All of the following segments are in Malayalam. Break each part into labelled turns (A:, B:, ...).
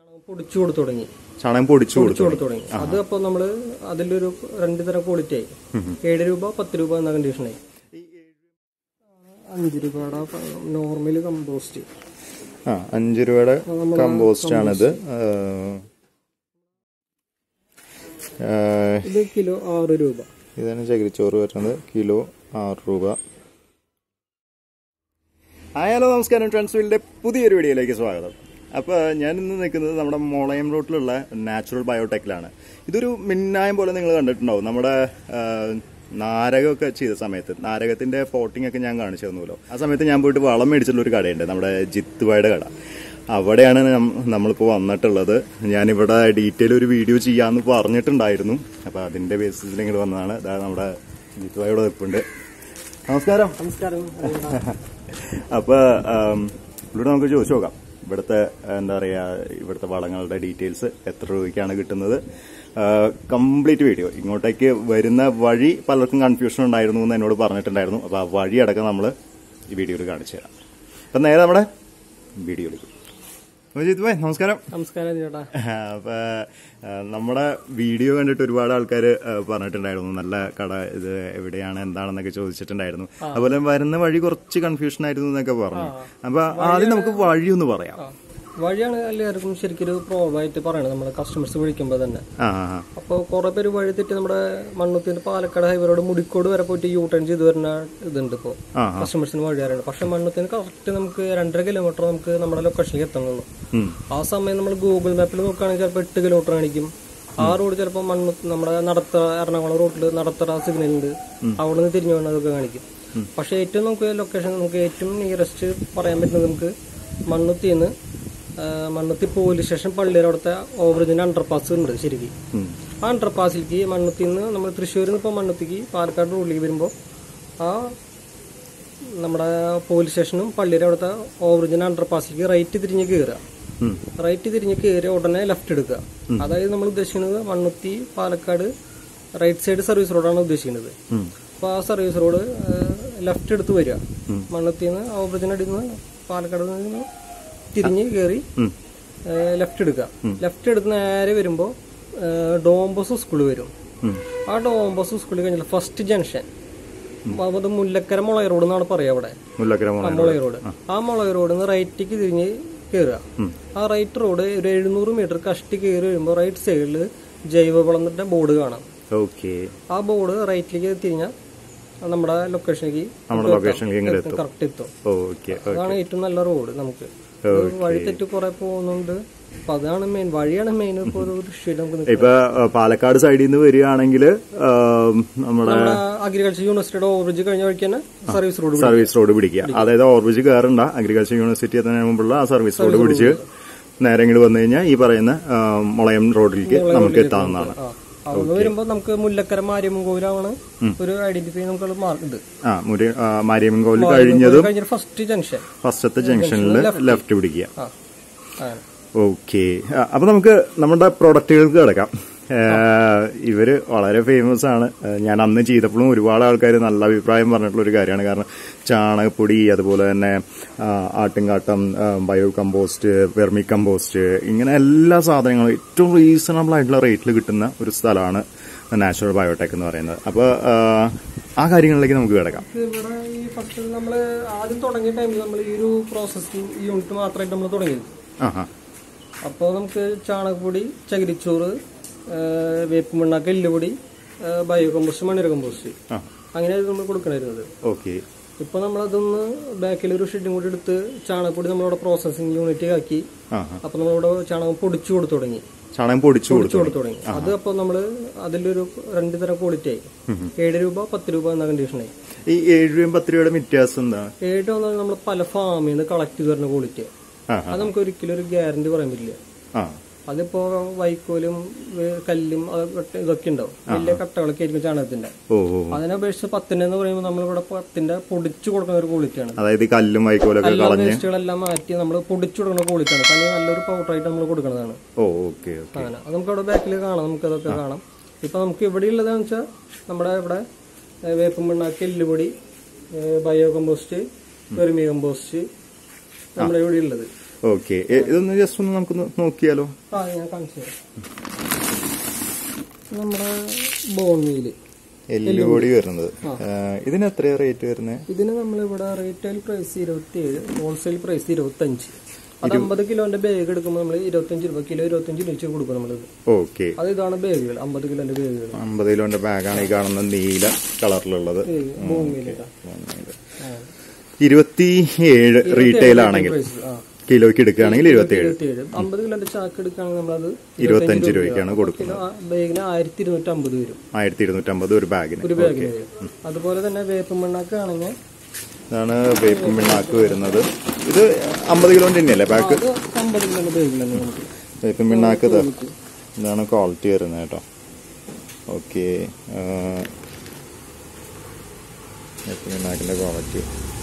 A: ചാണകം പൊടിച്ചു കൊടുത്തു തുടങ്ങി
B: ചാണകം പൊടിച്ചു
A: പൊടിച്ചു
B: കൊടുത്തു
A: കൊടുത്തു തുടങ്ങി അത് അപ്പോൾ നമ്മള് അതിലൊരു രണ്ട് തരം ക്വാളിറ്റി ആയി ഏഴ് രൂപ പത്ത് രൂപ എന്ന കണ്ടീഷനായി അഞ്ച് രൂപയുടെ നോർമൽ കമ്പോസ്റ്റ്
B: ആ അഞ്ച് രൂപയുടെ കമ്പോസ്റ്റ് ആണിത്
A: ഇത് കിലോ ആറ് രൂപ
B: ഇതാണ് ചകിരിച്ചോറ് വരുന്നത് കിലോ ആറ് രൂപ ഹായ് ഹലോ നമസ്കാരം ട്രാൻസ്ഫീൽഡിന്റെ പുതിയൊരു വീഡിയോയിലേക്ക് സ്വാഗതം അപ്പോൾ ഞാൻ ഇന്ന് നിൽക്കുന്നത് നമ്മുടെ മോളയം റോട്ടിലുള്ള നാച്ചുറൽ ബയോടെക്കിലാണ് ഇതൊരു മിന്നായം പോലെ നിങ്ങൾ കണ്ടിട്ടുണ്ടാവും നമ്മുടെ ആ, നാരകമൊക്കെ ചെയ്ത സമയത്ത് നാരകത്തിന്റെ പോട്ടിംഗ് ഒക്കെ ഞാൻ കാണിച്ചു തന്നുമല്ലോ ആ സമയത്ത് ഞാൻ പോയിട്ട് വളം മേടിച്ചിട്ടുള്ള ഒരു കടയുണ്ട് നമ്മുടെ ജിത്തുവായുടെ കട അവിടെയാണ് നം- നമ്മളിപ്പോൾ വന്നിട്ടുള്ളത് ഞാനിവിടെ ഡീറ്റെയിൽ ഒരു വീഡിയോ ചെയ്യാമെന്ന് പറഞ്ഞിട്ടുണ്ടായിരുന്നു അപ്പോൾ അതിന്റെ ബേസിസിൽ ഇങ്ങോട്ട് വന്നതാണ് ഇതാ നമ്മുടെ ജിത്തുവായോട് നിൽപ്പുണ്ട് നമസ്കാരം
A: നമസ്കാരം
B: അപ്പൊ ആം, ഇവിടെ നമുക്ക് ചോദിച്ചു നോക്കാം ഇവിടുത്തെ എന്താ പറയാ ഇവിടുത്തെ വളങ്ങളുടെ ഡീറ്റെയിൽസ് എത്ര രൂപയ്ക്കാണ് കിട്ടുന്നത് കംപ്ലീറ്റ് വീഡിയോ ഇങ്ങോട്ടേക്ക് വരുന്ന വഴി പലർക്കും കൺഫ്യൂഷൻ ഉണ്ടായിരുന്നു എന്ന് എന്നോട് പറഞ്ഞിട്ടുണ്ടായിരുന്നു അപ്പൊ ആ വഴി അടക്കം നമ്മൾ ഈ വീഡിയോയിൽ കാണിച്ചു തരാം അപ്പൊ നേരെ നമ്മുടെ വീഡിയോയിലേക്ക് അജിത് ഭായ് നമസ്കാരം
A: നമസ്കാരം ചേട്ടാ
B: അപ്പൊ ആ, നമ്മുടെ വീഡിയോ കണ്ടിട്ട് ഒരുപാട് ആൾക്കാർ പറഞ്ഞിട്ടുണ്ടായിരുന്നു നല്ല കട ഇത് എവിടെയാണ് എന്താണെന്നൊക്കെ ചോദിച്ചിട്ടുണ്ടായിരുന്നു അതുപോലെ വരുന്ന വഴി കുറച്ച് കൺഫ്യൂഷൻ ആയിരുന്നു എന്നൊക്കെ പറഞ്ഞു അപ്പൊ ആദ്യം നമുക്ക് വഴി ഒന്ന് പറയാം
A: ആ. വഴിയാണ് എല്ലാവർക്കും ശരിക്കും ഒരു പ്രോബ്ലം ആയിട്ട് പറയണത് നമ്മുടെ കസ്റ്റമേഴ്സ് വിളിക്കുമ്പോൾ തന്നെ
B: ആ ആ, ആ.
A: അപ്പോൾ കുറെ പേര് വഴി തെറ്റി നമ്മുടെ മണ്ണുത്തിന്റെ പാലക്കാട് ഹൈവേ മുടിക്കോട് വരെ പോയിട്ട് യൂ ടേൺ ചെയ്ത് വരുന്ന ഇതുണ്ട് ഇപ്പോൾ
B: ആ,
A: കസ്റ്റമേഴ്സിന് വഴി അറിയണം പക്ഷെ മണ്ണുത്തിന് കറക്റ്റ് നമുക്ക് രണ്ടര കിലോമീറ്റർ നമുക്ക് നമ്മുടെ ലൊക്കേഷനിലേക്ക് എത്തണുള്ളൂ
B: ഉം.
A: ആ സമയം നമ്മൾ ഗൂഗിൾ മാപ്പിൽ നോക്കുകയാണെങ്കിൽ ചിലപ്പോൾ എട്ട് കിലോമീറ്റർ കാണിക്കും ആ റോഡ് ചിലപ്പോൾ മണ്ണ് നമ്മുടെ നടത്ത എറണാകുളം റോഡിൽ നടത്തറ സിഗ്നൽ ഉണ്ട് അവിടെ നിന്ന് തിരിഞ്ഞു വേണതൊക്കെ കാണിക്കും പക്ഷെ ഏറ്റവും നമുക്ക് ലൊക്കേഷൻ നമുക്ക് ഏറ്റവും നിയറസ്റ്റ് പറയാൻ പറ്റുന്നത് നമുക്ക് മണ്ണുത്തിന്ന് മണ്ണുത്തി പോലീസ് സ്റ്റേഷൻ പള്ളിയുടെ അവിടുത്തെ ഓവറേജിന്റെ അണ്ടർപാസ് ഉണ്ട് ശരിക്കും
B: ഉം.
A: ആ അണ്ടർപാസിലേക്ക് മണ്ണുത്തിന്ന് നമ്മൾ തൃശ്ശൂരിൽ നിന്ന് ഇപ്പോൾ മണ്ണുത്തിക്ക് പാലക്കാട് റോഡിലേക്ക് വരുമ്പോൾ ആ നമ്മുടെ പോലീസ് സ്റ്റേഷനും പള്ളിയുടെ അവിടുത്തെ ഓവറേജിന്റെ അണ്ടർപാസിലേക്ക് റൈറ്റ് തിരിഞ്ഞ് കയറുക
B: ഉം.
A: റൈറ്റ് തിരിഞ്ഞ് കയറി ഉടനെ ലെഫ്റ്റ് എടുക്കുക അതായത് നമ്മൾ ഉദ്ദേശിക്കുന്നത് Mannuthy Palakkad right side service റോഡാണ് ഉദ്ദേശിക്കുന്നത്
B: ഉം.
A: അപ്പോൾ ആ സർവീസ് റോഡ് ലെഫ്റ്റ് എടുത്ത് വരിക മണ്ണുത്തിന്ന് ഓവറേജിനടിയിൽ നിന്ന് പാലക്കാട് നിന്ന് തിരിഞ്ഞ് കയറി
B: ഉം.
A: ലെഫ്റ്റ് എടുക്കുക ലെഫ്റ്റ് എടുത്ത് നേരെ വരുമ്പോൾ ഡോംബോസ് സ്കൂൾ വരും
B: ഉം.
A: ആ ഡോംബോസ് സ്കൂളിൽ കഴിഞ്ഞാൽ ഫസ്റ്റ് ജംഗ്ഷൻ അത് മുല്ലക്കര മുളയ റോഡ് എന്നാണ് പറയുക അവിടെ
B: മുല്ലക്കര മോള
A: മുളയ റോഡ് ആ മുളയ റോഡിൽ നിന്ന് റൈറ്റിക്ക് തിരിഞ്ഞ് കയറുക ആ റൈറ്റ് റോഡ് ഒരു എഴുന്നൂറ് മീറ്റർ കഷ്ടി കയറി വരുമ്പോൾ റൈറ്റ് സൈഡിൽ ജൈവവളത്തിന്റെ ബോർഡ് കാണാം
B: ഓക്കെ
A: ആ ബോർഡ് റൈറ്റിലേക്ക് തിരിഞ്ഞാൽ നമ്മുടെ ലൊക്കേഷനിലേക്ക്
B: നമ്മുടെ ലൊക്കേഷനിലേക്ക് ഇങ്ങോട്ട് എത്തും
A: കറക്റ്റ് എത്തും
B: ഓക്കെ
A: അതാണ് ഏറ്റവും നല്ല റോഡ് നമുക്ക് വഴി തെറ്റി കുറെ പോകുന്നുണ്ട് അപ്പൊ അതാണ് മെയിൻ വഴിയാണ് മെയിൻ ഇപ്പൊ ഒരു ഇഷ്യൂ നമുക്ക് നിൽക്കുന്നത്.
B: ഇപ്പൊ ആ, പാലക്കാട് സൈഡിൽ നിന്ന് വരികയാണെങ്കിൽ നമ്മുടെ
A: നമ്മുടെ അഗ്രികൾച്ചർ യൂണിവേഴ്സിറ്റിയുടെ ഓവറേജ് കഴിഞ്ഞ വഴിക്ക് തന്നെ സർവീസ് റോഡ്
B: സർവീസ് റോഡ് പിടിക്കുക അതായത് ഓവർബ്രിഡ്ജ് കയറണ്ട അഗ്രികൾച്ചർ യൂണിവേഴ്സിറ്റി എത്തുന്നതിന് മുമ്പുള്ള ആ സർവീസ് റോഡ് പിടിച്ച് നേരെ ഇങ്ങോട്ട് വന്നു കഴിഞ്ഞാൽ ഈ പറയുന്ന ആ, മുളയം റോഡിലേക്ക് നമുക്ക് എത്താവുന്നതാണ്
A: ആ അവിടെ വരുമ്പോ നമുക്ക് മുല്ലക്കര മാരിയമ്മൻ കോവിലാണ് ഒരു ഐഡന്റിഫൈ നമുക്ക് മാർക്ക് ഉണ്ട്
B: ആ മുരി ആ, മാരിയമ്മൻ കോവിൽ കഴിഞ്ഞതും
A: കഴിഞ്ഞ ഫസ്റ്റ് ജംഗ്ഷൻ
B: ഫസ്റ്റത്തെ ജംഗ്ഷനിൽ ലെഫ്റ്റ് പിടിക്കുക
A: ആ അങ്ങനെ
B: ഓക്കെ അപ്പൊ നമുക്ക് നമ്മുടെ പ്രൊഡക്റ്റുകൾക്ക് കിടക്കാം ഇവര് വളരെ ഫേമസ് ആണ് ആ, ഞാൻ അന്ന് ചെയ്തപ്പോഴും ഒരുപാട് ആൾക്കാർ നല്ല അഭിപ്രായം പറഞ്ഞിട്ടുള്ള ഒരു കാര്യമാണ് കാരണം ചാണകപ്പൊടി അതുപോലെ തന്നെ ആ, ആട്ടിൻകാട്ടം ആ, ബയോ കമ്പോസ്റ്റ് വെർമി കമ്പോസ്റ്റ് ഇങ്ങനെ എല്ലാ സാധനങ്ങളും ഏറ്റവും റീസണബിൾ ആയിട്ടുള്ള റേറ്റിൽ കിട്ടുന്ന ഒരു സ്ഥലമാണ് നാച്ചുറൽ ബയോടെക് എന്ന് പറയുന്നത് അപ്പോൾ ആ കാര്യങ്ങളിലേക്ക് നമുക്ക് കിടക്കാം
A: ഇവിടെ ഈ ഫസ്റ്റ് നമ്മള് ആദ്യം തുടങ്ങിയ ടൈമിൽ നമ്മൾ ഈ ഒരു പ്രോസസ്സിംഗ് യൂണിറ്റ് മാത്രമായിട്ട് നമ്മൾ തുടങ്ങിയത്
B: ആ ആ
A: അപ്പോൾ നമുക്ക് ചാണകപ്പൊടി ചകിരിച്ചോറ് ആ, വേപ്പ് മണ്ണാക്ക് എല്ലുപൊടി ആ, ബയോ കമ്പോസ്റ്റ് മണ്ണിര കമ്പോസ്റ്റ്
B: ആ
A: അങ്ങനെയായിരുന്നു നമ്മൾ കൊടുക്കണമായിരുന്നത്
B: ഓക്കെ
A: ഇപ്പൊ നമ്മളതൊന്ന് ബാക്കിൽ ഒരു ഷെഡും കൂടി എടുത്ത് ചാണകപ്പൊടി നമ്മളിവിടെ പ്രോസസ്സിംഗ് യൂണിറ്റ് ആക്കി
B: ആ ആ
A: അപ്പൊ നമ്മളിവിടെ ചാണകം പൊടിച്ചു കൊടുത്തു തുടങ്ങി
B: ചാണകം പൊടിച്ചു കൊടുത്തു
A: പൊടിച്ചു കൊടുത്തു തുടങ്ങി അത് അപ്പൊ നമ്മള് അതിലൊരു രണ്ട് തരം ക്വാളിറ്റി ആയി ഏഴ് രൂപ പത്ത് രൂപ എന്ന കണ്ടീഷനായി
B: ഈ ഏഴ് രൂപയും പത്ത് രൂപയുടെ വ്യത്യാസം എന്താണ്
A: ഏഴ് വന്നാൽ നമ്മൾ പല ഫാമിൽ നിന്ന് കളക്ട് ചെയ്ത് വരുന്ന ക്വാളിറ്റി
B: ആ
A: അത് നമുക്ക് ഒരിക്കലും ഒരു ഗ്യാരണ്ടി പറയാൻ പറ്റില്ല
B: ആ
A: അതിപ്പോ വൈക്കോലും വേ- കല്ലും അതൊക്കെ ഇതൊക്കെ ഉണ്ടാവും വലിയ കട്ടകളൊക്കെ ആയിരിക്കും ചാണകത്തിന്റെ
B: ഓ ഓ
A: അതിനെ അപേക്ഷിച്ച് പത്തിന്റെ എന്ന് പറയുമ്പോൾ നമ്മളിവിടെ പത്തിന്റെ പൊടിച്ചു കൊടുക്കുന്ന ഒരു ക്വാളിറ്റിയാണ്
B: അതായത് ഈ കല്ലും വൈക്കോലൊക്കെ
A: എല്ലാ
B: കളഞ്ഞ്
A: വേസ്റ്റുകളെല്ലാം മാറ്റി നമ്മൾ പൊടിച്ചു കൊടുക്കുന്ന ക്വാളിറ്റിയാണ് തന്നെ നല്ലൊരു പൗഡറായിട്ട് നമ്മൾ കൊടുക്കുന്നതാണ്
B: ഓ ഓക്കെ ഓക്കെ
A: അങ്ങനെ അത് നമുക്ക് അവിടെ ബാക്കിൽ കാണാം നമുക്ക് അതൊക്കെ കാണാം ഇപ്പൊ നമുക്ക് ഇവിടെ ഉള്ളതെന്ന് വെച്ചാൽ നമ്മുടെ ഇവിടെ ഏ, വേപ്പും പിണ്ണാക്ക് എല്ലുപൊടി ബയോ കമ്പോസ്റ്റ് വെർമി കമ്പോസ്റ്റ് നമ്മുടെ ഇവിടെ ഉള്ളത്
B: ഓക്കെ ഇതൊന്ന് ജസ്റ്റ് ഒന്ന് നമുക്ക് നോക്കിയാലോ
A: ആ ഞാൻ കാണിച്ചു തരാം നമ്മുടെ ബോൺ മീല്
B: എല്ലുപൊടി വരുന്നത് ആ, ഇതിന് എത്രയാ റേറ്റ് വരുന്നത്
A: ഇതിന് നമ്മളിവിടെ റീറ്റെയിൽ പ്രൈസ് ഇരുപത്തി ഏഴ് ഹോൾസെയിൽ പ്രൈസ് ഇരുപത്തി അഞ്ച് അത് അമ്പത് കിലോന്റെ ബാഗ് എടുക്കുമ്പോൾ നമ്മൾ ഇരുപത്തഞ്ച് രൂപ കിലോ ഇരുപത്തഞ്ച് രൂപ വെച്ച് കൊടുക്കും നമ്മളിത്
B: ഓക്കെ
A: അത് ഇതാണ് ബാഗുകൾ അമ്പത് കിലോന്റെ ബാഗുകൾ
B: അമ്പത് കിലോന്റെ ബാഗാണ് ഈ കാണുന്ന നീല കളറിലുള്ളത്
A: ബോൺ മീലിട്ടാ
B: ഇരുപത്തി ഏഴ് റീറ്റെയിൽ ആണെങ്കിൽ
A: പ്രൈസ് ആ
B: കിലോയ്ക്ക് എടുക്കുകയാണെങ്കിൽ ഇരുപത്തി ഏഴ്
A: ഇരുപത്തിയേഴ് അമ്പത് കിലോന്റെ ചാക്ക് എടുക്കുകയാണെങ്കിൽ നമ്മളത്
B: ഇരുപത്തഞ്ച് രൂപയ്ക്കാണ് കൊടുക്കുന്നത്
A: കിലോ ബാഗിന് ആയിരത്തി ഇരുന്നൂറ്റി അമ്പത് വരും
B: ആയിരത്തി ഇരുന്നൂറ്റമ്പത് ഒരു ബാഗിന്
A: ഒരു ബാഗിന് വരും അതുപോലെ തന്നെ വേപ്പ് മണ്ണാക്ക് ആണെങ്കിൽ
B: ഇതാണ് വേപ്പും പിണ്ണാക്ക് വരുന്നത് ഇത് അമ്പത് കിലോന്റെ തന്നെയല്ലേ ബാഗ്
A: അത് അമ്പത് കിലോന്റെ ബാഗിലാണ് നമുക്ക്
B: വേപ്പും പിണ്ണാക്ക് ഇതാ ഇതാണ് ക്വാളിറ്റി വരുന്നത് കേട്ടോ ഓക്കെ വേപ്പും പിണ്ണാക്കിന്റെ ക്വാളിറ്റി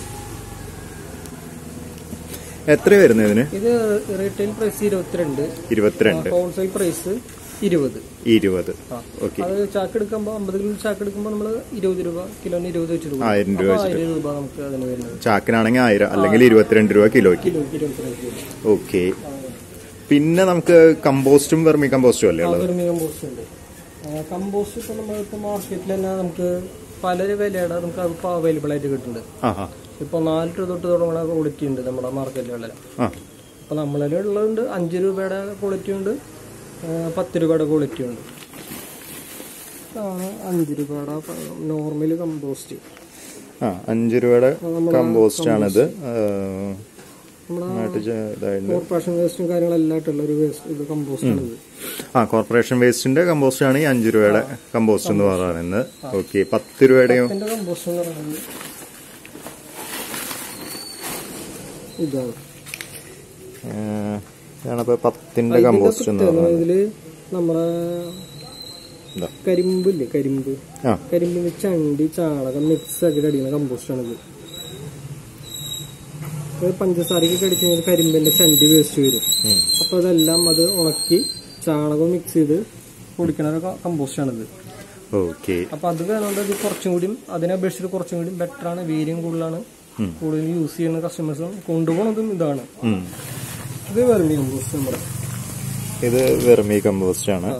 B: എത്ര വരുന്നത് ഇതിന്
A: ഇത് റീറ്റെയിൽ പ്രൈസ് ഇരുപത്തിരണ്ട്
B: ഇരുപത്തിരണ്ട്
A: ഹോൾസെയിൽ പ്രൈസ് ഇരുപത്
B: ഇരുപത്
A: ആ.
B: ഓക്കെ
A: അത് ചാക്ക് എടുക്കുമ്പോൾ അമ്പത് കിലോ ചാക്ക് എടുക്കുമ്പോൾ നമ്മൾ ഇരുപത് രൂപ കിലോന് ഇരുപത് വെച്ച് രൂപ
B: ആയിരം രൂപ
A: അപ്പോൾ ആയിരം രൂപ നമുക്ക് അതിന് വരുന്നത്
B: ചാക്കിനാണെങ്കിൽ ആയിരം അല്ലെങ്കിൽ ഇരുപത്തിരണ്ട് രൂപ കിലോയ്ക്ക്
A: കിലോയ്ക്ക് ഇരുപത്തിരണ്ട് രൂപ
B: ഓക്കെ പിന്നെ നമുക്ക് കമ്പോസ്റ്റും വെർമി കമ്പോസ്റ്റും അല്ലേ ഉള്ളത്
A: വെർമി കമ്പോസ്റ്റ് ഉണ്ട് കമ്പോസ്റ്റ് ഇപ്പോൾ നമ്മളിപ്പോൾ മാർക്കറ്റിൽ തന്നെ നമുക്ക് പല വിലയുടെ നമുക്ക് ഇപ്പോൾ അവൈലബിൾ ആയിട്ട് കിട്ടുന്നുണ്ട്
B: ആ ആ
A: ഇപ്പോൾ നാല് രൂപ തൊട്ട് തുടങ്ങുന്ന ക്വാളിറ്റി ഉണ്ട് നമ്മുടെ മാർക്കറ്റുകളിൽ
B: ആ
A: അപ്പോൾ നമ്മളിൽ ഉള്ളതുണ്ട് അഞ്ച് രൂപയുടെ ക്വാളിറ്റി ഉണ്ട് ആ, പത്ത് രൂപയുടെ ക്വാളിറ്റി ഉണ്ട് ഇതാണ് അഞ്ച് രൂപയുടെ നോർമൽ കമ്പോസ്റ്റ്
B: ആ അഞ്ച് രൂപയുടെ കമ്പോസ്റ്റ് ആണിത്
A: നമ്മുടെ
B: നന്നായിട്ട് ചെ- ഇതായിരുന്നു
A: കോർപ്പറേഷൻ വേസ്റ്റും കാര്യങ്ങളെല്ലാം ആയിട്ടുള്ള ഒരു വേസ്റ്റ് ഇത് കമ്പോസ്റ്റ് ആണ് ഇത്
B: ആ കോർപ്പറേഷൻ വേസ്റ്റിന്റെ കമ്പോസ്റ്റ് ആണ് ഈ അഞ്ച് രൂപയുടെ കമ്പോസ്റ്റ് എന്ന് പറയുന്നത് ഓക്കെ പത്ത് രൂപയുടെയോ
A: ഇതിന്റെ കമ്പോസ്റ്റ് എന്ന് പറയുന്നത് ഇതാണ്
B: ഞാനപ്പോ പത്തിന്റെ കമ്പോസ്റ്റ് എന്ന് പറയുന്നത്
A: ഇതില് നമ്മുടെ
B: ഇതാ.
A: കരിമ്പില്ലേ കരിമ്പ്
B: ആ
A: കരിമ്പിന് ചണ്ടി ചാണകം മിക്സ് ആക്കിയിട്ട് അടിക്കുന്ന കമ്പോസ്റ്റാണ് ഇത് ഇത് പഞ്ചസാരയ്ക്ക് അടിച്ചു കഴിഞ്ഞാൽ കരിമ്പിന്റെ ചണ്ടി വേസ്റ്റ് വരും
B: ഉം.
A: അപ്പൊ ഇതെല്ലാം അത് ഉണക്കി ചാണകം മിക്സ് ചെയ്ത് പൊടിക്കണ ഒരു കമ്പോസ്റ്റാണിത്
B: ഓക്കെ
A: അപ്പൊ അത് കാരണം ഇത് കുറച്ചും കൂടി അതിനെ അപേക്ഷിച്ച് കുറച്ചും കൂടി ബെറ്റർ ആണ് വീര്യം കൂടുതലാണ് കൂടുതൽ യൂസ് ചെയ്യുന്ന കസ്റ്റമേഴ്സ് കൊണ്ടുപോകുന്നതും ഇതാണ് ഇത് വെറുമി കമ്പോസ്റ്റ് നമ്മുടെ
B: ഇത് വെർമി കമ്പോസ്റ്റ് ആണ്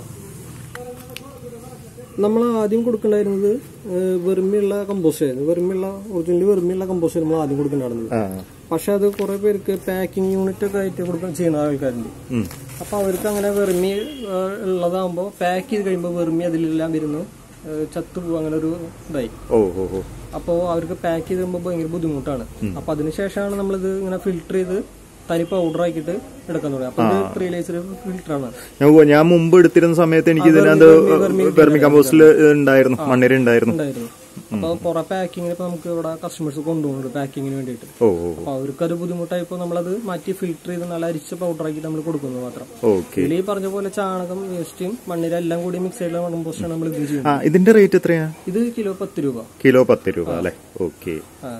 A: നമ്മൾ ആദ്യം കൊടുക്കണ്ടായിരുന്നത് ഏഹ്, വെറുമെയുള്ള കമ്പോസ്റ്റ് ആയിരുന്നു വെറുമെയുള്ള ഒറിജിനലി വെറുമെയുള്ള കമ്പോസ്റ്റ് നമ്മൾ ആദ്യം കൊടുക്കണ്ടായിരുന്നത്
B: ആ
A: പക്ഷെ അത് കുറെ പേർക്ക് പാക്കിംഗ് യൂണിറ്റ് ഒക്കെ ആയിട്ട് കൊടുക്കാൻ ചെയ്യുന്ന ആൾക്കാരുണ്ട്
B: ഉം.
A: അപ്പൊ അവർക്ക് അങ്ങനെ വെറുമി ഏഹ്, ഉള്ളതാകുമ്പോൾ പാക്ക് ചെയ്ത് കഴിയുമ്പോൾ വെറുമി അതിലെല്ലാം വരുന്നു ഏഹ്, ചത്തുപോകും അങ്ങനെ ഒരു ഇതായി
B: ഓ ഓ ഓ
A: അപ്പോൾ അവർക്ക് പാക്ക് ചെയ്ത് കഴിയുമ്പോൾ ഭയങ്കര ബുദ്ധിമുട്ടാണ് അപ്പൊ അതിനുശേഷമാണ് നമ്മളിത് ഇങ്ങനെ ഫിൽട്ടർ ചെയ്ത് തനി പൗഡർ ആക്കിയിട്ട് എടുക്കാൻ തുടങ്ങി അപ്പൊ ഇത് ത്രീ ലേസർ ഫിൽട്ടർ ആണ്
B: ഞാൻ ഉവ്വ് ഞാൻ മുമ്പ് എടുത്തിരുന്ന സമയത്ത് എനിക്ക് ഇതിനകത്ത് വെർമി കമ്പോസ്റ്റിൽ ഉണ്ടായിരുന്നു മണ്ണിര ഉണ്ടായിരുന്നു
A: ഉണ്ടായിരുന്നു അപ്പൊ കുറെ പാക്കിങ്ങിന് ഇപ്പൊ നമുക്ക് ഇവിടെ കസ്റ്റമേഴ്സ് കൊണ്ടുപോകുന്നുണ്ട് പാക്കിങ്ങിന് വേണ്ടിയിട്ട്
B: ഓ ഓ
A: അപ്പൊ അവർക്ക് അത് ബുദ്ധിമുട്ടായപ്പോ നമ്മളത് മാറ്റി ഫിൽട്ടർ ചെയ്ത് നല്ല അരിച്ച പൗഡർ ആക്കി നമ്മൾ കൊടുക്കുന്നത് മാത്രം
B: ഓക്കെ
A: ഇതിൽ ഈ പറഞ്ഞ പോലെ ചാണകം വേസ്റ്റും മണ്ണിര എല്ലാം കൂടി മിക്സ് ചെയ്ത കമ്പോസ്റ്റാണ് നമ്മൾ ഇത് ചെയ്യുന്നത്
B: ആ ഇതിന്റെ റേറ്റ് എത്രയാ
A: ഇത് കിലോ പത്ത് രൂപ
B: കിലോ പത്ത് രൂപ അല്ലെ ഓക്കെ
A: ആ.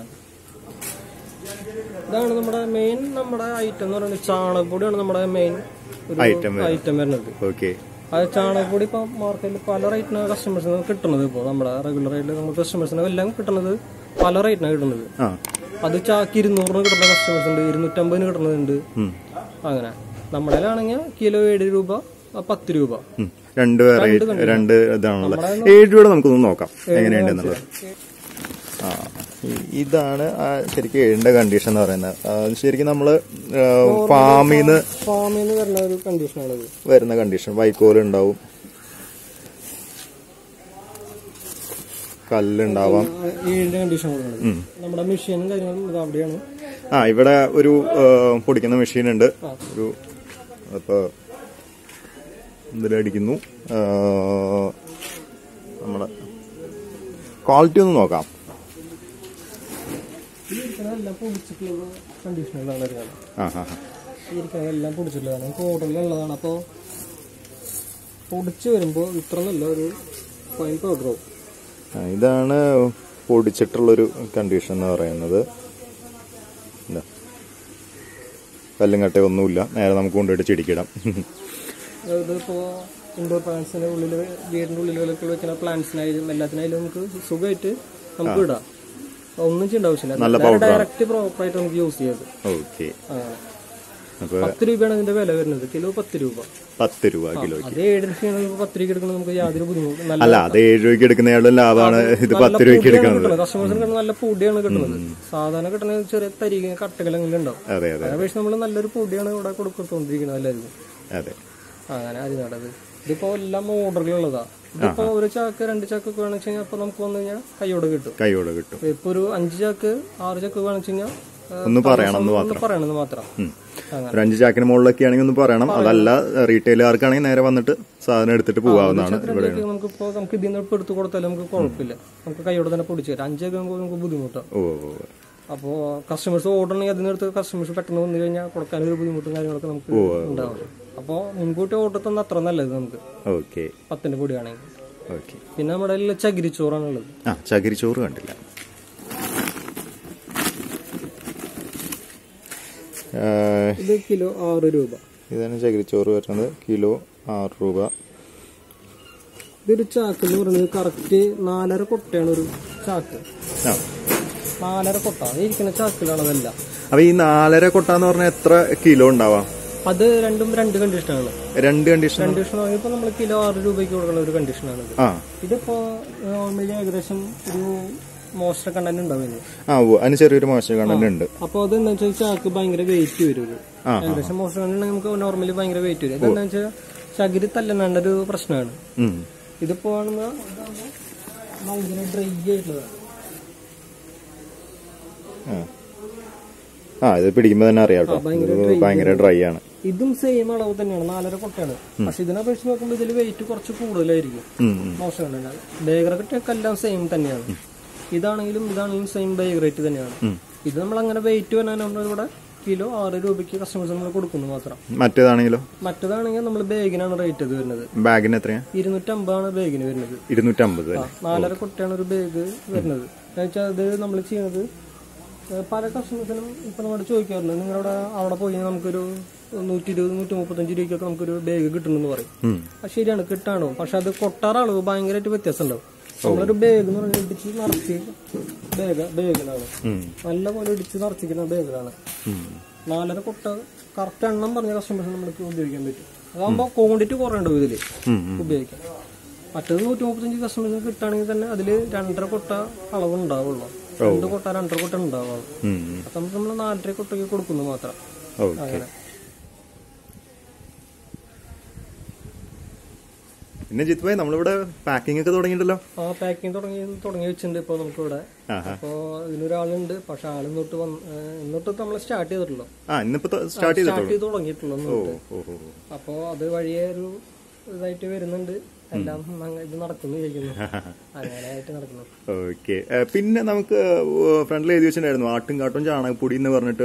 A: ഇതാണ് നമ്മുടെ മെയിൻ നമ്മുടെ ഐറ്റം എന്ന് പറയുന്നത് ചാണകപ്പൊടിയാണ് നമ്മുടെ മെയിൻ ഒരു
B: Item
A: ഐറ്റം വരുന്നത്
B: ഓക്കെ
A: അത് ചാണകപ്പൊടി ഇപ്പൊ മാർക്കറ്റിൽ പല റേറ്റിന് കസ്റ്റമേഴ്സിന് കിട്ടുന്നത് ഇപ്പോൾ നമ്മുടെ റെഗുലർ ആയിട്ട് നമുക്ക് കസ്റ്റമേഴ്സിന് എല്ലാം കിട്ടുന്നത് പല റേറ്റിനാണ് കിട്ടുന്നത്
B: ആ
A: അത് ചാക്ക് ഇരുന്നൂറിന് കിട്ടുന്ന കസ്റ്റമേഴ്സ് ഉണ്ട് ഇരുന്നൂറ്റമ്പതിന് കിട്ടുന്നതുണ്ട്
B: ഉം.
A: അങ്ങനെ നമ്മുടെയിലാണെങ്കിൽ കിലോ ഏഴ് രൂപ ആ, പത്ത് രൂപ
B: ഉം. രണ്ട് റേറ്റ് രണ്ട് ഇതാണുള്ളത് ഏഴ് രൂപയുടെ നമുക്കൊന്ന് നോക്കാം എങ്ങനെയുണ്ടെന്നുള്ളത് ആ ഇ- ഇതാണ് ആ ശരിക്കും ഏഴിന്റെ കണ്ടീഷൻ എന്ന് പറയുന്നത് ആ, ശരിക്കും നമ്മള് ഫാമിൽ നിന്ന്
A: ഫാമിൽ നിന്ന് വരുന്ന ഒരു കണ്ടീഷനാണ് ഇത്
B: വരുന്ന കണ്ടീഷൻ വൈക്കോൽ ഉണ്ടാവും കല്ലുണ്ടാവാം
A: ആ, ഏഴിന്റെ കണ്ടീഷൻ കൊടുക്കുന്നത് നമ്മുടെ മെഷീനും കാര്യങ്ങളും ഇത് അവിടെയാണ്
B: ആ ഇവിടെ ഒരു ആ, പൊടിക്കുന്ന മെഷീൻ ഉണ്ട് ഒരു അപ്പൊ ഇതിലടിക്കുന്നു ആ, നമ്മുടെ ക്വാളിറ്റി ഒന്ന് നോക്കാം
A: ഈ ഇരിക്കുന്നതെല്ലാം പൊടിച്ചിട്ടുള്ള കണ്ടീഷനുകളാണ് വരുന്നത്
B: ആ ആ ആ.
A: ഈ ഇരിക്കുന്നതെല്ലാം പൊടിച്ചിട്ടുള്ളതാണ് പൗഡറിലുള്ളതാണ് അപ്പോൾ പൊടിച്ച് വരുമ്പോൾ ഇത്ര നല്ല ഒരു ഫൈൻ പൗഡറാവും
B: ആ, ഇതാണ് പൊടിച്ചിട്ടുള്ളൊരു കണ്ടീഷൻ എന്ന് പറയുന്നത് ഇതാ. കല്ലും കട്ടയും ഒന്നുമില്ല നേരെ നമുക്ക് കൊണ്ടുപോയിട്ട് ചെടിക്കിടാം
A: അതായത് ഇപ്പോൾ ഇൻഡോർ പ്ലാന്റ്സിന്റെ ഉള്ളിൽ വീടിന്റെ ഉള്ളിലൊക്കെ വെക്കുന്ന പ്ലാന്റ്സിനായാലും എല്ലാത്തിനായാലും നമുക്ക് സുഖമായിട്ട് നമുക്ക് ഇടാം ഒന്നും ചെയ്യേണ്ട ആവശ്യമില്ല ഡയറക്റ്റ് പ്രോപ്പറായിട്ട് നമുക്ക് യൂസ് ചെയ്യത്
B: ഓക്കെ
A: ആ.
B: അപ്പോൾ
A: പത്ത് രൂപയാണ് ഇതിന്റെ വില വരുന്നത് കിലോ പത്ത് രൂപ
B: പത്ത് രൂപ കിലോ
A: അത് ഏഴ് രൂപയാണ് പത്ത് രൂപയ്ക്ക് എടുക്കുന്നത് നമുക്ക് യാതൊരു ബുദ്ധിമുട്ടും നല്ല
B: അല്ല അത് ഏഴ് രൂപയ്ക്ക് എടുക്കുന്നയാളുടെ ലാഭമാണ് ഇത് പത്ത് രൂപയ്ക്ക് എടുക്കുന്നത്
A: കസ്റ്റമേഴ്സിന് കിട്ടുന്നത് നല്ല പൊടിയാണ് കിട്ടുന്നത് സാധാരണ കിട്ടുന്നത് ചെറിയ തരിക കട്ടകൾ അങ്ങനെ ഉണ്ടാവും
B: അതെ അതെ
A: അതിനപേക്ഷിച്ച് നമ്മൾ നല്ലൊരു പൊടിയാണ് ഇവിടെ കൊടുക്കൊണ്ടിരിക്കുന്നത് എല്ലാവർക്കും
B: അതെ
A: അങ്ങനെ അത് നടത് ഇതിപ്പോ എല്ലാം ഓർഡറുകളുള്ളതാ ഇതിപ്പോ ഒരു ചാക്ക് രണ്ട് ചാക്ക് ഒക്കെ വേണമെന്ന് വെച്ച് കഴിഞ്ഞാൽ അപ്പൊ നമുക്ക് വന്നു കഴിഞ്ഞാൽ കൈയോടെ കിട്ടും
B: കൈയോടെ കിട്ടും
A: ഇപ്പൊ ഒരു അഞ്ച് ചാക്ക് ആറ് ചാക്ക് വേണമെന്ന് വെച്ച് കഴിഞ്ഞാൽ
B: ഒന്ന് പറയണം എന്ന് മാത്രം
A: പറയണത് മാത്രം
B: ഉം. ഒരു അഞ്ച് ചാക്കിന് മുകളിലൊക്കെ ആണെങ്കിൽ ഒന്ന് പറയണം അതല്ല റീറ്റെയിലുകാർക്കാണെങ്കിൽ നേരെ വന്നിട്ട് സാധനം എടുത്തിട്ട് പോകാവുന്നതാണ് ഇവിടെ
A: ഇതിലേക്ക് നമുക്കിപ്പോ നമുക്ക് ഇതിൽ നിന്ന് ഇപ്പൊ എടുത്ത് കൊടുത്താലും നമുക്ക് കുഴപ്പമില്ല നമുക്ക് കൈയോടെ തന്നെ പൊടിച്ചു തരാം അഞ്ചൊക്കെ ആകുമ്പോൾ നമുക്ക് ബുദ്ധിമുട്ടാണ്
B: ഓ ഓ, ഓ.
A: അപ്പോൾ കസ്റ്റമേഴ്സ് ഓർഡർ ഉണ്ടെങ്കിൽ അതിന് അടുത്ത് കസ്റ്റമേഴ്സ് പെട്ടെന്ന് വന്നു കഴിഞ്ഞാൽ കൊടുക്കാനൊരു ബുദ്ധിമുട്ടും കാര്യങ്ങളൊക്കെ നമുക്ക് ഉണ്ടാവും അപ്പോൾ മുൻകൂട്ടി ഓർഡർ തന്ന അത്ര നല്ലത് നമുക്ക്
B: ഓക്കെ
A: പത്തിന്റെ പൊടിയാണെങ്കിൽ
B: ഓക്കെ
A: പിന്നെ നമ്മുടെ കയ്യിൽ ചകിരിച്ചോറാണുള്ളത്
B: ആ ചകിരിച്ചോറ് കണ്ടില്ല ആ,
A: ഇത് കിലോ ആറ് രൂപ
B: ഇതാണ് ചകിരിച്ചോറ് വരുന്നത് കിലോ ആറ് രൂപ
A: ഇതൊരു ചാക്ക് എന്ന് പറയുന്നത് കറക്റ്റ് നാലര കൊട്ടയാണ് ഒരു ചാക്ക്
B: ആ
A: നാലര കൊട്ട അത് ഇരിക്കുന്ന ചാക്കിലാണ് അതെല്ലാം
B: അപ്പൊ ഈ നാലര കൊട്ട എന്ന് പറഞ്ഞാൽ എത്ര കിലോ ഉണ്ടാവാം
A: അത് രണ്ടും രണ്ട് കണ്ടീഷനാണ്
B: രണ്ട് കണ്ടീഷൻ
A: കണ്ടീഷൻ ഇപ്പൊ നമ്മൾ കിലോ ആറ് രൂപയ്ക്ക് കൊടുക്കുന്ന ഒരു കണ്ടീഷനാണ് ഇത്
B: ആ
A: ഇതിപ്പോ നോർമലി ഏകദേശം ഒരു മോശം കണ്ടന്റ് ഉണ്ടാവും ഇതിന്.
B: ആ ഓ അതിന് ചെറിയൊരു മോശം കണ്ടന്റ് ഉണ്ട്
A: അപ്പൊ അത് എന്താ വെച്ചാൽ ചാക്ക് ഭയങ്കര വെയിറ്റ് വരും ഇത്.
B: ആ,
A: ഏകദേശം മോശം കണ്ടെങ്കിൽ നമുക്ക് നോർമലി ഭയങ്കര വെയിറ്റ് വരും ഇതെന്താ വെച്ചാൽ ചകിരി തല്ലണേണ്ട ഒരു പ്രശ്നമാണ്
B: ഉം.
A: ഇതിപ്പോ ആണെന്ന് ഇതാകുമ്പോ ഭയങ്കര ഡ്രൈ ആയിട്ടുള്ളതാണ്
B: ആ. ആ ഇത് പിടിക്കുമ്പോ തന്നെ അറിയാം കേട്ടോ ഇത് ഭയങ്കര ഡ്രൈ ആണ്
A: ഇതും സെയിം അളവ് തന്നെയാണ് നാലര കൊട്ടയാണ് പക്ഷെ ഇതിനെ അപേക്ഷിച്ച് നോക്കുമ്പോൾ ഇതിൽ വെയിറ്റ് കുറച്ച് കൂടുതലായിരിക്കും
B: ഉം, ഉം.
A: മോശം കണ്ടന്റ് ബേഗറൊക്കെ എല്ലാം സെയിം തന്നെയാണ് ഇതാണെങ്കിലും ഇതാണെങ്കിലും സെയിം ബേഗ് റേറ്റ് തന്നെയാണ് ഇത് നമ്മൾ അങ്ങനെ വെയിറ്റ് വരാൻ നമ്മൾ ഇവിടെ കിലോ ആറ് രൂപയ്ക്ക് കസ്റ്റമേഴ്സ് നമ്മൾ കൊടുക്കുന്നു മാത്രം
B: മറ്റേതാണെങ്കിലോ
A: മറ്റേതാണെങ്കിൽ നമ്മൾ ബേഗിനാണ് റേറ്റ് ഇത് വരുന്നത്
B: ബാഗിന് എത്രയാ
A: ഇരുന്നൂറ്റമ്പതാണ് ബേഗിന് വരുന്നത്
B: ഇരുന്നൂറ്റമ്പത്
A: ആ, നാലര കൊട്ടയാണ് ഒരു ബാഗ് വരുന്നത് എന്നുവെച്ചാൽ അത് നമ്മൾ ചെയ്യുന്നത് ഏഹ്, പല കസ്റ്റമേഴ്സിനും ഇപ്പൊ നമ്മുടെ ചോദിക്കാറുണ്ട് നിങ്ങളുടെ അവിടെ പോയി നമുക്കൊരു നൂറ്റി ഇരുപത് നൂറ്റി മുപ്പത്തഞ്ച് രൂപയ്ക്കൊക്കെ നമുക്കൊരു ബാഗ് കിട്ടുന്നെന്ന് പറയും
B: ഉം.
A: അത് ശരിയാണ് കിട്ടാണോ പക്ഷെ അത് കൊട്ടാറ അളവ് ഭയങ്കരമായിട്ട് വ്യത്യാസം ഉണ്ടാവും നമ്മളൊരു ബാഗ് എന്ന് പറഞ്ഞാൽ ഇടിച്ച് നിറച്ച് ബാഗ് ബാഗിലാണ്
B: ഉം.
A: നല്ല പോലെ ഇടിച്ച് നിറച്ചിരിക്കുന്ന ബാഗിലാണ്
B: ഉം.
A: നാലര കൊട്ട കറക്റ്റ് എണ്ണം പറഞ്ഞ കസ്റ്റമേഴ്സ് നമുക്ക് ഉപയോഗിക്കാൻ പറ്റും അതാകുമ്പോൾ ക്വാണ്ടിറ്റി കുറേണ്ടാവും ഇതില്
B: ഉം, ഉം.
A: ഉപയോഗിക്കാം മറ്റേത് നൂറ്റി മുപ്പത്തഞ്ച് കസ്റ്റമേഴ്സിന് കിട്ടുകയാണെങ്കിൽ തന്നെ അതിൽ രണ്ടര കൊട്ട അളവ് ഉണ്ടാവുള്ളൂ രണ്ട് കൊട്ട രണ്ടര കൊട്ട ഉണ്ടാവുള്ളൂ
B: ഉം, ഉം.
A: അപ്പൊ നമുക്ക് നമ്മൾ നാലര കൊട്ടയ്ക്ക് കൊടുക്കുന്നു മാത്രം
B: ഓക്കെ
A: അങ്ങനെ
B: പിന്നെ ജിത്ത് ഭായി നമ്മളിവിടെ പാക്കിംഗ് ഒക്കെ തുടങ്ങിയിട്ടല്ലോ
A: ആ പാക്കിംഗ് തുടങ്ങി തുടങ്ങി വെച്ചിട്ടുണ്ട് ഇപ്പോൾ നമുക്കിവിടെ
B: ആഹാ.
A: അപ്പോൾ ഇതിനൊരാളുണ്ട് പക്ഷെ ആൾ ഇന്നോട്ട് വന്ന് ഏഹ് ഇന്നോട്ട് നമ്മൾ സ്റ്റാർട്ട് ചെയ്തിട്ടുള്ളൂ
B: ആ ഇന്നിപ്പോ സ്റ്റാർട്ട് ചെയ്തിട്ടുള്ളൂ
A: സ്റ്റാർട്ട് ചെയ്ത് തുടങ്ങിയിട്ടുള്ളൂ
B: ഓ
A: ഇന്നോട്ട്
B: ഓ ഓ ഓ.
A: അപ്പോൾ അത് വഴിയെ ഒരു ഇതായിട്ട് വരുന്നുണ്ട് എല്ലാം അങ്ങ് ഇത് നടക്കുന്നു വിചാരിക്കുന്നു അങ്ങനെയായിട്ട് നടക്കുന്നു
B: ഓക്കെ പിന്നെ നമുക്ക് ഫ്രണ്ടിൽ എഴുതി വെച്ചിട്ടുണ്ടായിരുന്നു ആട്ടും കാട്ടും ചാണകപ്പൊടി എന്ന് പറഞ്ഞിട്ട്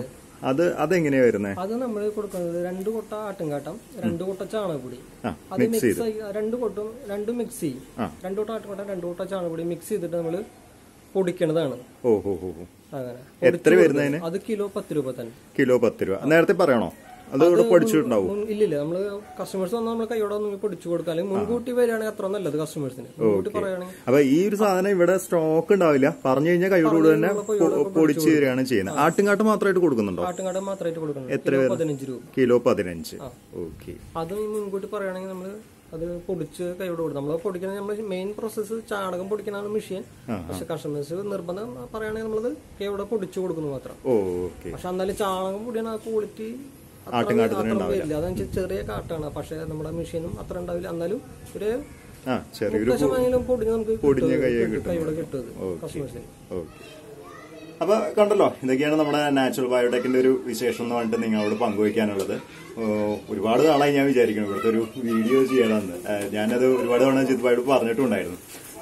B: അത് അതെങ്ങനെയാ വരുന്നത്
A: അത് നമ്മൾ കൊടുക്കുന്നത് രണ്ട് കൊട്ട ആട്ടുംകാട്ടം രണ്ട് കൊട്ട ചാണകപ്പൊടി
B: ആ
A: അത് മിക്സ് ആയി രണ്ട് കൊട്ടും രണ്ടും മിക്സ് ചെയ്യും
B: ആ.
A: രണ്ട് കൊട്ട ആട്ടുംകാട്ടം രണ്ട് കൊട്ട ചാണകപ്പൊടി മിക്സ് ചെയ്തിട്ട് നമ്മൾ പൊടിക്കണതാണ്
B: ഓ ഹോ ഹോ ഹോ.
A: അങ്ങനെ
B: എത്ര വരുന്നതിന്
A: അത് കിലോ പത്ത് രൂപ തന്നെ
B: കിലോ പത്ത് രൂപ നേരത്തെ പറയണോ അത് ഇവിടെ പഠിച്ചിട്ടുണ്ടാവും
A: മുൻ- ഇല്ലില്ല നമ്മള് കസ്റ്റമേഴ്സ് വന്നാൽ നമ്മൾ കൈയോടെ ഒന്ന് പൊടിച്ചു കൊടുക്കുക അല്ലെങ്കിൽ മുൻകൂട്ടി വരികയാണെങ്കിൽ അത്ര നല്ലത് കസ്റ്റമേഴ്സിന് മുൻകൂട്ടി പറയുകയാണെങ്കിൽ
B: അപ്പൊ ഈ ഒരു സാധനം ഇവിടെ സ്റ്റോക്ക് ഉണ്ടാവില്ല പറഞ്ഞു കഴിഞ്ഞാൽ കൈയോടുകൂടി തന്നെ പൊ- പൊടിച്ച് തരികയാണ് ചെയ്യുന്നത് ആട്ടുംകാട്ട് മാത്രമായിട്ട് കൊടുക്കുന്നുണ്ടോ
A: ആട്ടുംകാട്ടം മാത്രമായിട്ട് കൊടുക്കണം കിലോ പതിനഞ്ച് രൂപ
B: കിലോ പതിനഞ്ച് ഓക്കെ
A: അത് മുൻകൂട്ടി പറയുകയാണെങ്കിൽ നമ്മൾ അത് പൊടിച്ച് കൈയോട് കൊടുക്കും നമ്മൾ പൊടിക്കുന്നത് നമ്മൾ മെയിൻ പ്രോസസ്സ് ചാണകം പൊടിക്കണതാണ് മെഷീൻ പക്ഷെ കസ്റ്റമേഴ്സ് നിർബന്ധം പറയുകയാണെങ്കിൽ നമ്മളത് കൈയോടെ പൊടിച്ചു കൊടുക്കുന്നു മാത്രം
B: ഓ ഓക്കെ
A: പക്ഷെ എന്നാലും ചാണകം പൊടിയാണ് ആ ക്വാളിറ്റി
B: ആട്ടുംകാട്ടത്തിന്
A: വരില്ല അതെന്ന് വെച്ചാൽ ചെറിയ കാട്ടാണ് പക്ഷെ നമ്മുടെ മെഷീനും അത്ര ഉണ്ടാവില്ല എന്നാലും ഒരു
B: ആ ചെറിയൊരു
A: ദശമാണെങ്കിലും പൊടി നമുക്ക്
B: പൊടിഞ്ഞ
A: കിട്ടും.
B: കയ്യെ
A: കിട്ടും. കൈയോടെ കിട്ടും കസ്റ്റമേഴ്സിന്
B: ഓക്കെ അപ്പൊ കണ്ടല്ലോ ഇതൊക്കെയാണ് നമ്മുടെ നാച്ചുറൽ ബയോടെക്കിന്റെ ഒരു വിശേഷം എന്ന് പറഞ്ഞിട്ട് നിങ്ങളോട് പങ്കുവയ്ക്കാനുള്ളത് ഓ, ഒരുപാട് നാളായി ഞാൻ വിചാരിക്കണം ഇവിടുത്തെ ഒരു വീഡിയോ ചെയ്യണമെന്ന് ആ, ഞാനത് ഒരുപാട് തവണ ജിത്തുബായിട്ട് പറഞ്ഞിട്ടുണ്ടായിരുന്നു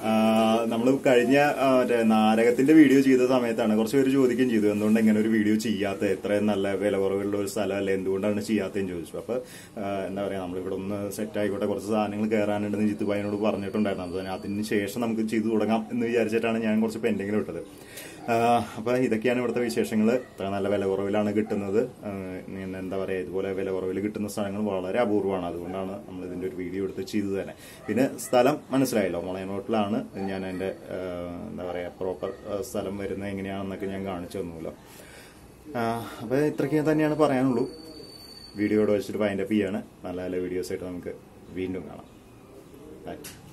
B: നമ്മൾ കഴിഞ്ഞ ആ, മറ്റേ നാരകത്തിന്റെ വീഡിയോ ചെയ്ത സമയത്താണ് കുറച്ച് പേര് ചോദിക്കുകയും ചെയ്തു എന്തുകൊണ്ട് ഇങ്ങനെ ഒരു വീഡിയോ ചെയ്യാത്ത എത്രയും നല്ല വില കുറവുള്ള ഒരു സ്ഥലമല്ല എന്തുകൊണ്ടാണ് ചെയ്യാത്തതെന്ന് ചോദിച്ചു അപ്പൊ ആ, എന്താ പറയാ നമ്മളിവിടെ ഒന്ന് സെറ്റ് ആയിക്കോട്ടെ കുറച്ച് സാധനങ്ങൾ കയറാനുണ്ടെന്ന് ജിത്തുബായിനോട് പറഞ്ഞിട്ടുണ്ടായിരുന്നു അപ്പോൾ അതിന് ശേഷം നമുക്ക് ചെയ്തു തുടങ്ങാം എന്ന് വിചാരിച്ചിട്ടാണ് ഞാൻ കുറച്ച് പെൻഡിങ്ങിൽ വിട്ടത് ആഹ് അപ്പൊ ഇതൊക്കെയാണ് ഇവിടുത്തെ വിശേഷങ്ങൾ ഇത്ര നല്ല വില കുറവിലാണ് കിട്ടുന്നത് ആഹ് ഇങ്ങനെ എന്താ പറയാ ഇതുപോലെ വില കുറവിൽ കിട്ടുന്ന സ്ഥലങ്ങൾ വളരെ അപൂർവമാണ് അതുകൊണ്ടാണ് നമ്മൾ ഇതിന്റെ ഒരു വീഡിയോ എടുത്ത് ചെയ്തു തന്നെ പിന്നെ സ്ഥലം മനസ്സിലായല്ലോ മുളയനോട്ടിലാണ് ഞാൻ എന്റെ ആഹ് എന്താ പറയാ പ്രോപ്പർ സ്ഥലം വരുന്നത് എങ്ങനെയാണെന്നൊക്കെ ഞാൻ കാണിച്ചു തന്നുല്ലോ ആഹ് അപ്പൊ ഇത്രയ്ക്ക് തന്നെയാണ് പറയാനുള്ളൂ വീഡിയോയോട് വെച്ചിട്ട് വൈൻഡപ്പ് ചെയ്യാണ് നല്ല നല്ല വീഡിയോസ് ആയിട്ട് നമുക്ക് വീണ്ടും കാണാം ബൈ